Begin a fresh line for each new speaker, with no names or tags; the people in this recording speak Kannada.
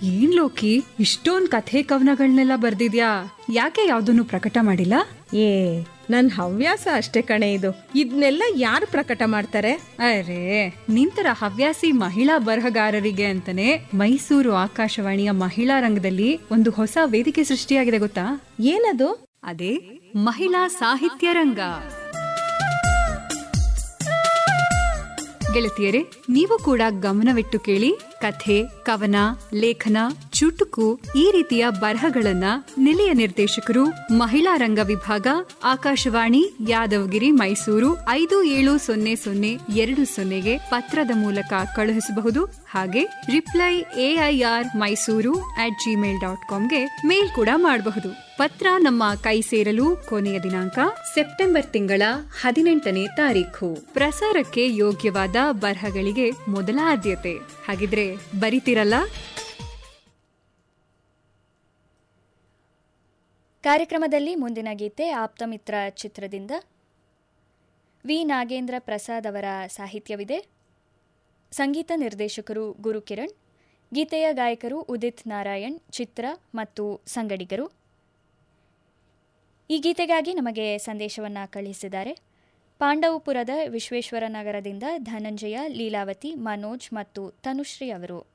ಏನ್ ಲೋಕಿ ಇಷ್ಟೊಂದ್ ಕಥೆ ಕವನಗಳನ್ನೆಲ್ಲ ಬರ್ದಿದ್ಯಾ ಯಾಕೆ ಯಾವ್ದನ್ನು ಪ್ರಕಟ ಮಾಡಿಲ್ಲ
ಏ ನನ್ ಹವ್ಯಾಸ ಅಷ್ಟೇ ಕಣೆ ಇದು ಇದನ್ನೆಲ್ಲ ಯಾರು ಪ್ರಕಟ ಮಾಡ್ತಾರೆ
ಅರೆ ನಿಂತರ ಹವ್ಯಾಸಿ ಮಹಿಳಾ ಬರಹಗಾರರಿಗೆ ಅಂತಾನೆ ಮೈಸೂರು ಆಕಾಶವಾಣಿಯ ಮಹಿಳಾ ರಂಗದಲ್ಲಿ ಒಂದು ಹೊಸ ವೇದಿಕೆ ಸೃಷ್ಟಿಯಾಗಿದೆ ಗೊತ್ತಾ
ಏನದು
ಅದೇ ಮಹಿಳಾ ಸಾಹಿತ್ಯ ರಂಗ ಗೆಳತಿಯರೇ ನೀವು ಕೂಡ ಗಮನವಿಟ್ಟು ಕೇಳಿ ಕಥೆ ಕವನ ಲೇಖನ ಚುಟುಕು ಈ ರೀತಿಯ ಬರಹಗಳನ್ನ ನಿಲಯ ನಿರ್ದೇಶಕರು ಮಹಿಳಾ ರಂಗ ವಿಭಾಗ ಆಕಾಶವಾಣಿ ಯಾದವಗಿರಿ ಮೈಸೂರು ಐದು ಏಳು ಸೊನ್ನೆ ಸೊನ್ನೆ ಎರಡು ಸೊನ್ನೆಗೆ ಪತ್ರದ ಮೂಲಕ ಕಳುಹಿಸಬಹುದು ಹಾಗೆ reply AIR Mysuru at Gmail dot ಕಾಮ್ಗೆ ಮೇಲ್ ಕೂಡ ಮಾಡಬಹುದು ಪತ್ರ ನಮ್ಮ ಕೈ ಸೇರಲು ಕೊನೆಯ ದಿನಾಂಕ ಸೆಪ್ಟೆಂಬರ್ ತಿಂಗಳ ಹದಿನೆಂಟನೇ ತಾರೀಖು ಪ್ರಸಾರಕ್ಕೆ ಯೋಗ್ಯವಾದ ಬರಹಗಳಿಗೆ ಮೊದಲ ಆದ್ಯತೆ ಹಾಗಿದ್ರೆ ಬರಿತಿರಲ್ಲ
ಕಾರ್ಯಕ್ರಮದಲ್ಲಿ ಮುಂದಿನ ಗೀತೆ ಆಪ್ತಮಿತ್ರ ಚಿತ್ರದಿಂದ ವಿ ನಾಗೇಂದ್ರ ಪ್ರಸಾದ್ ಅವರ ಸಾಹಿತ್ಯವಿದೆ ಸಂಗೀತ ನಿರ್ದೇಶಕರು ಗುರುಕಿರಣ್ ಗೀತೆಯ ಗಾಯಕರು ಉದಿತ್ ನಾರಾಯಣ್ ಚಿತ್ರ ಮತ್ತು ಸಂಗಡಿಗರು ಈ ಗೀತೆಗಾಗಿ ನಮಗೆ ಸಂದೇಶವನ್ನು ಕಳುಹಿಸಿದ್ದಾರೆ ಪಾಂಡವಪುರದ ವಿಶ್ವೇಶ್ವರ ನಗರದಿಂದ ಧನಂಜಯ ಲೀಲಾವತಿ ಮನೋಜ್ ಮತ್ತು ತನುಶ್ರೀ ಅವರು